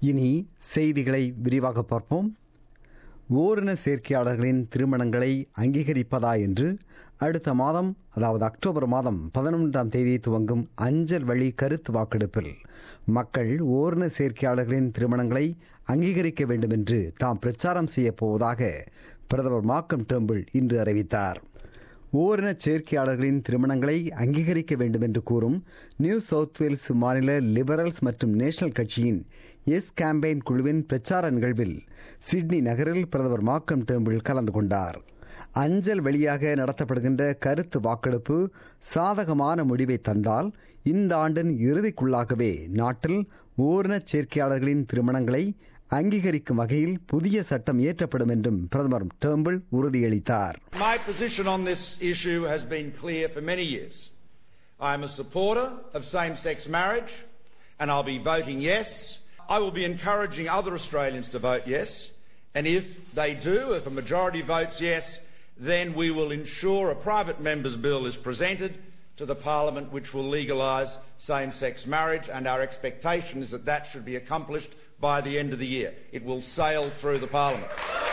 இனி செய்திகளை விரிவாக பார்ப்போம் ஓரின சேர்க்கையாளர்களின் திருமணங்களை அங்கீகரிப்பதா என்று அடுத்த மாதம் அதாவது அக்டோபர் மாதம் பதினொன்றாம் தேதி துவங்கும் அஞ்சல் வழி கருத்து வாக்கெடுப்பில் மக்கள் ஓரின சேர்க்கையாளர்களின் திருமணங்களை அங்கீகரிக்க வேண்டும் என்று தாம் பிரச்சாரம் செய்யப் போவதாக பிரதமர் மாக்கம் டேம்பிள் இன்று அறிவித்தார் ஓரின சேர்க்கையாளர்களின் திருமணங்களை அங்கீகரிக்க வேண்டும் என்று கூறும் நியூ சவுத் வேல்ஸ் மாநில லிபரல்ஸ் மற்றும் நேஷனல் கட்சியின் எஸ் கேம்பெயின் குழுவின் பிரச்சார நிகழ்வில் சிட்னி நகரில் பிரதமர் மாக்கம் டேம்பிள் கலந்து கொண்டார் அஞ்சல் வழியாக நடத்தப்படுகின்ற கருத்து வாக்கெடுப்பு சாதகமான முடிவை தந்தால் இந்த ஆண்டின் இறுதிக்குள்ளாகவே நாட்டில் ஓரின சேர்க்கையாளர்களின் திருமணங்களை அங்கீகரிக்கும் வகையில் புதிய சட்டம் இயற்றப்படும் என்றும் பிரதமர் டேம்பிள் உறுதியளித்தார் My position on this issue has been clear for many years. I am a supporter of same sex marriage and I'll be voting yes. I will be encouraging other Australians to vote yes. And if they do, if a majority votes yes, then we will ensure a private member's bill is presented to the Parliament which will legalise same sex marriage. And our expectation is that that should be accomplished by the end of the year. It will sail through the Parliament.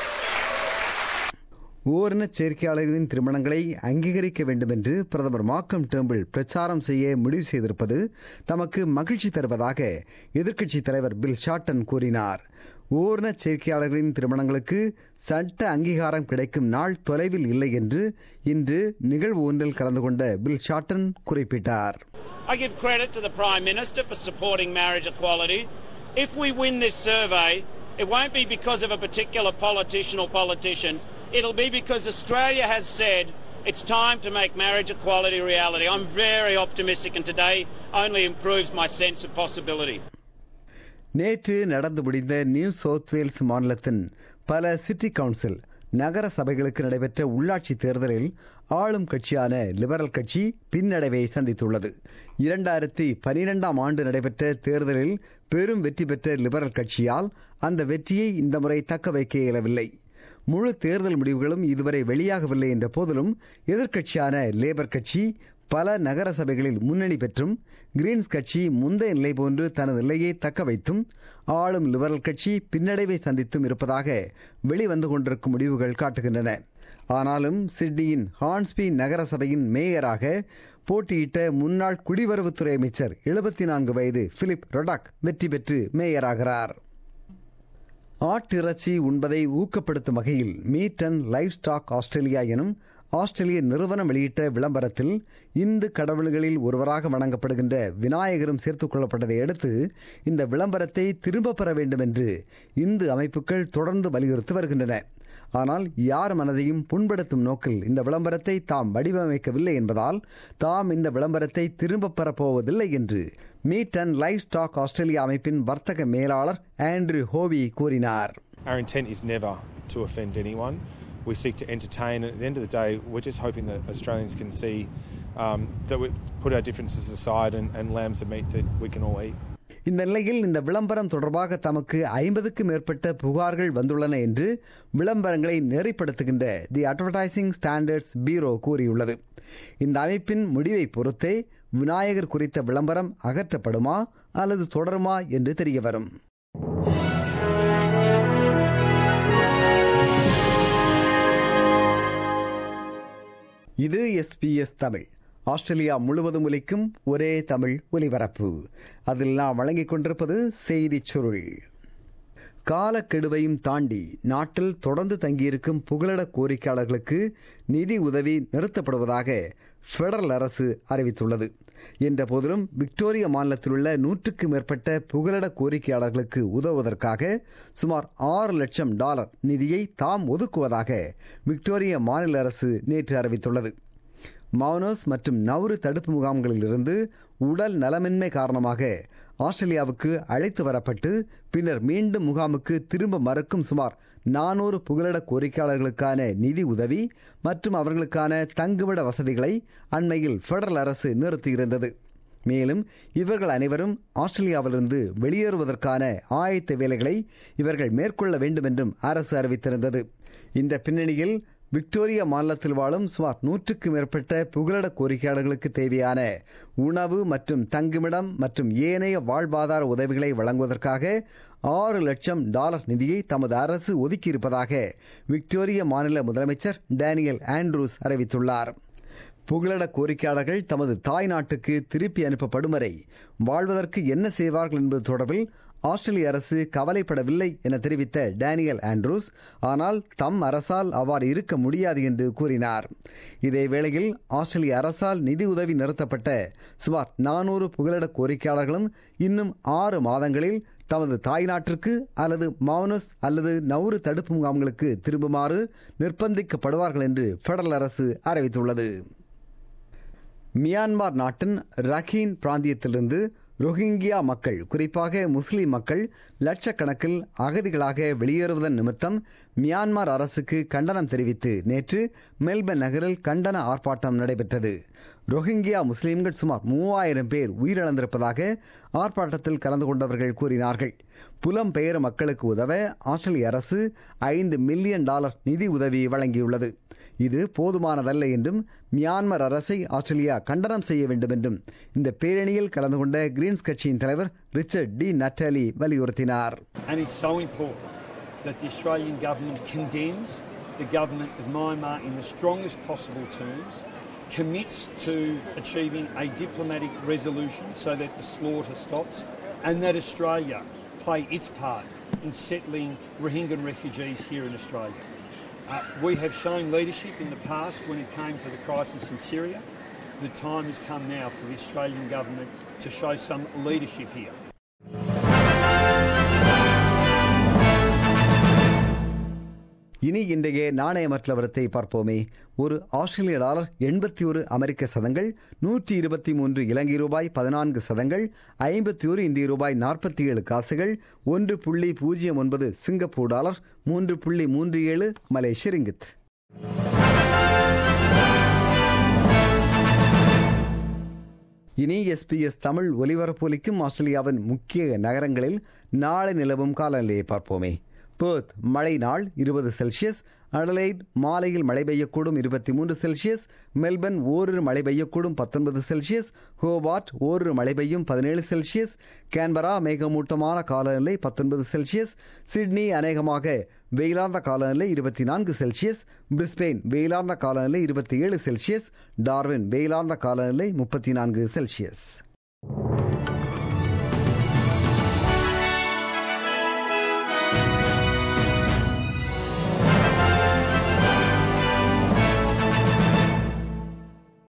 ஓரின சேர்க்கையாளர்களின் திருமணங்களை அங்கீகரிக்க வேண்டும் என்று பிரதமர் Markham temple பிரச்சாரம் செய்ய முடிவு செய்திருப்பது தமக்கு மகிழ்ச்சி தருவதாக எதிர்க்கட்சித் தலைவர் பில் ஷார்டன் கூறினார் ஓரின சேர்க்கையாளர்களின் திருமணங்களுக்கு சட்ட அங்கீகாரம் கிடைக்கும் நாள் தொலைவில் இல்லை என்று இன்று நிகழ்வு ஒன்றில் கலந்து கொண்ட பில் ஷார்டன் குறிப்பிட்டார் I give credit to the Prime Minister for supporting marriage equality. If we win this survey, it won't be because of a particular politician or politicians. It'll be because Australia has said it's time to make marriage equality a reality. I'm very optimistic, and today only improves my sense of possibility. நேற்று நடந்து முடிந்த new South Wales மாநிலத்தின் பல city council நகர சபைகளுக்கு நடைபெற்ற உள்ளாட்சி தேர்தலில் ஆளும் கட்சியான லிபரல் கட்சி பின்னடைவை சந்தித்துள்ளது இரண்டாயிரத்தி பனிரெண்டாம் ஆண்டு நடைபெற்ற தேர்தலில் பெரும் வெற்றி பெற்ற லிபரல் கட்சியால் அந்த வெற்றியை இந்த முறை தக்க வைக்க இயலவில்லை முழு தேர்தல் முடிவுகளும் இதுவரை வெளியாகவில்லை என்ற போதிலும் எதிர்க்கட்சியான லேபர் கட்சி பல நகர சபைகளில் முன்னணி பெற்றும் கிரீன்ஸ் கட்சி முந்தைய நிலை போன்று தனது நிலையை தக்க வைத்தும் ஆளும் லிபரல் கட்சி பின்னடைவை சந்தித்தும் இருப்பதாக வெளிவந்து கொண்டிருக்கும் முடிவுகள் காட்டுகின்றன ஆனாலும் சிட்னியின் ஹான்ஸ்பி நகர சபையின் மேயராக போட்டியிட்ட முன்னாள் குடிவரவுத்துறை அமைச்சர் எழுபத்தி நான்கு வயது பிலிப் ரொடாக் வெற்றி பெற்று மேயராகிறார் ஆட்டிறைச்சி உண்பதை ஊக்கப்படுத்தும் வகையில் meat and livestock Australia எனும் ஆஸ்திரேலிய நிறுவனம் வெளியிட்ட விளம்பரத்தில் இந்து கடவுள்களில் ஒருவராக வணங்கப்படுகின்ற விநாயகரும் சேர்த்துக் கொள்ளப்பட்டதை அடுத்து இந்த விளம்பரத்தை திரும்ப பெற வேண்டும் என்று இந்து அமைப்புகள் தொடர்ந்து வலியுறுத்தி வருகின்றன ஆனால் யார் மனதையும் புண்படுத்தும் நோக்கில் இந்த விளம்பரத்தை தாம் வடிவமைக்கவில்லை என்பதால் தாம் இந்த விளம்பரத்தை திரும்பப் பெறப்போவதில்லை என்று meat and livestock Australia அமைப்பின் வர்த்தக மேலாளர் ஆண்ட்ரூ ஹோவி கூறினார் Our intent is never to offend anyone. We seek to entertain. At the end of the day, we're just hoping that Australians can see um, that we put our differences aside and, and lambs are meat that we can all eat. இந்த நிலையில் இந்த விளம்பரம் தொடர்பாக தமக்கு ஐம்பதுக்கும் மேற்பட்ட புகார்கள் வந்துள்ளன என்று விளம்பரங்களை நெறிப்படுத்துகின்ற தி அட்வர்டைசிங் ஸ்டாண்டர்ட்ஸ் பீரோ கூறியுள்ளது இந்த அமைப்பின் முடிவை பொறுத்தே விநாயகர் குறித்த விளம்பரம் அகற்றப்படுமா அல்லது தொடருமா என்று தெரிய வரும் இது எஸ்பிஎஸ் தமிழ் ஆஸ்திரேலியா முழுவதும் ஒலிக்கும் ஒரே தமிழ் ஒலிபரப்பு அதில் நாம் வழங்கிக் கொண்டிருப்பது செய்திச் சுருள் காலக்கெடுவையும் தாண்டி நாட்டில் தொடர்ந்து தங்கியிருக்கும் புகலிட கோரிக்கையாளர்களுக்கு நிதி உதவி நிறுத்தப்படுவதாக பெடரல் அரசு அறிவித்துள்ளது என்ற போதிலும் விக்டோரியா மாநிலத்தில் உள்ள நூற்றுக்கு மேற்பட்ட புகலிட கோரிக்கையாளர்களுக்கு உதவுவதற்காக சுமார் ஆறு லட்சம் டாலர் நிதியை தாம் ஒதுக்குவதாக விக்டோரியா மாநில அரசு நேற்று அறிவித்துள்ளது மௌனோஸ் மற்றும் நவுரு தடுப்பு முகாம்களில் இருந்து உடல் நலமின்மை காரணமாக ஆஸ்திரேலியாவுக்கு அழைத்து வரப்பட்டு பின்னர் மீண்டும் முகாமுக்கு திரும்ப மறுக்கும் சுமார் நானூறு புகலிட கோரிக்கையாளர்களுக்கான நிதி உதவி மற்றும் அவர்களுக்கான தங்குமிட வசதிகளை அண்மையில் பெடரல் அரசு நிறுத்தியிருந்தது மேலும் இவர்கள் அனைவரும் ஆஸ்திரேலியாவிலிருந்து வெளியேறுவதற்கான ஆயத்த வேலைகளை இவர்கள் மேற்கொள்ள வேண்டும் என்றும் அரசு அறிவித்திருந்தது இந்த பின்னணியில் விக்டோரியா மாநிலத்தில் வாழும் சுமார் நூற்றுக்கு மேற்பட்ட புகலிட கோரிக்கையாளர்களுக்கு தேவையான உணவு மற்றும் தங்குமிடம் மற்றும் ஏனைய வாழ்வாதார உதவிகளை வழங்குவதற்காக ஆறு லட்சம் டாலர் நிதியை தமது அரசு ஒதுக்கியிருப்பதாக விக்டோரிய மாநில முதலமைச்சர் டேனியல் ஆண்ட்ரூஸ் அறிவித்துள்ளார் புகலிட கோரிக்கையாளர்கள் தமது தாய் நாட்டுக்கு திருப்பி அனுப்பப்படும் வரை வாழ்வதற்கு என்ன செய்வார்கள் என்பது தொடர்பில் ஆஸ்திரேலிய அரசு கவலைப்படவில்லை என தெரிவித்த டேனியல் ஆண்ட்ரூஸ் ஆனால் தம் அரசால் அவ்வாறு இருக்க முடியாது என்று கூறினார் இதே வேளையில் ஆஸ்திரேலிய அரசால் நிதி உதவி நிறுத்தப்பட்ட சுமார் நானூறு புகலிட கோரிக்கையாளர்களும் இன்னும் ஆறு மாதங்களில் தமது தாய்நாட்டிற்கு அல்லது மௌனஸ் அல்லது நவுறு தடுப்பு முகாம்களுக்கு திரும்புமாறு நிர்பந்திக்கப்படுவார்கள் என்று பெடரல் அரசு அறிவித்துள்ளது மியான்மர் நாட்டின் ரஹீன் பிராந்தியத்திலிருந்து ரோஹிங்கியா மக்கள் குறிப்பாக முஸ்லிம் மக்கள் லட்சக்கணக்கில் அகதிகளாக வெளியேறுவதன் நிமித்தம் மியான்மர் அரசுக்கு கண்டனம் தெரிவித்து நேற்று மெல்பர்ன் நகரில் கண்டன ஆர்ப்பாட்டம் நடைபெற்றது ரோஹிங்கியா முஸ்லிம்கள் சுமார் மூவாயிரம் பேர் உயிரிழந்திருப்பதாக ஆர்ப்பாட்டத்தில் கலந்து கொண்டவர்கள் கூறினார்கள் புலம்பெயர் மக்களுக்கு உதவ ஆஸ்திரேலிய அரசு ஐந்து மில்லியன் டாலர் நிதி உதவி வழங்கியுள்ளது இது போதுமானதல்ல என்றும் மியான்மர் அரசை ஆஸ்திரேலியா கண்டனம் செய்ய வேண்டும் என்றும் இந்த பேரணியில் கலந்து கொண்ட கிரீன்ஸ் கட்சியின் தலைவர் ரிச்சர்ட் டி நட்டாலி வலியுறுத்தினார் And it's so important that the Australian government condemns the government of Myanmar in the strongest possible terms, commits to achieving a diplomatic resolution so that the slaughter stops, and that Australia play its part in settling Rohingya refugees here in Australia. Uh, we have shown leadership in the past when it came to the crisis in Syria. The time has come now for the Australian government to show some leadership here. இனி இன்றைய நாணயமற்ற நிலவரத்தை பார்ப்போமே ஒரு ஆஸ்திரேலிய dollar எண்பத்தி ஒரு அமெரிக்க சதங்கள் நூற்றி இருபத்தி மூன்று இலங்கை ரூபாய் பதினான்கு சதங்கள் ஐம்பத்தி ஒரு இந்திய ரூபாய் நாற்பத்தி ஏழு காசுகள் ஒன்று புள்ளி பூஜ்ஜியம் ஒன்பது சிங்கப்பூர் டாலர் மூன்று புள்ளி மூன்று ஏழு மலேசிய ரிங்கித் இனி எஸ்பிஎஸ் தமிழ் ஒலிபரப்பொலிக்கும் ஆஸ்திரேலியாவின் முக்கிய நகரங்களில் நாளை நிலவும் காலநிலையை பார்ப்போமே பேர்த் மழை நாள் இருபது செல்சியஸ் அடலைட் மாலையில் மழை பெய்யக்கூடும் இருபத்தி மூன்று செல்சியஸ் மெல்பர்ன் ஓரிரு மழை பெய்யக்கூடும் பத்தொன்பது செல்சியஸ் ஹோபார்ட் ஓரிரு மழை பெய்யும் பதினேழு செல்சியஸ் கேன்பரா மேகமூட்டமான காலநிலை பத்தொன்பது செல்சியஸ் சிட்னி அநேகமாக வெயிலார்ந்த காலநிலை இருபத்தி நான்கு செல்சியஸ் பிரிஸ்பெயின் வெயிலார்ந்த காலநிலை இருபத்தி ஏழு செல்சியஸ் டார்வின் வெயிலார்ந்த காலநிலை முப்பத்தி நான்கு செல்சியஸ்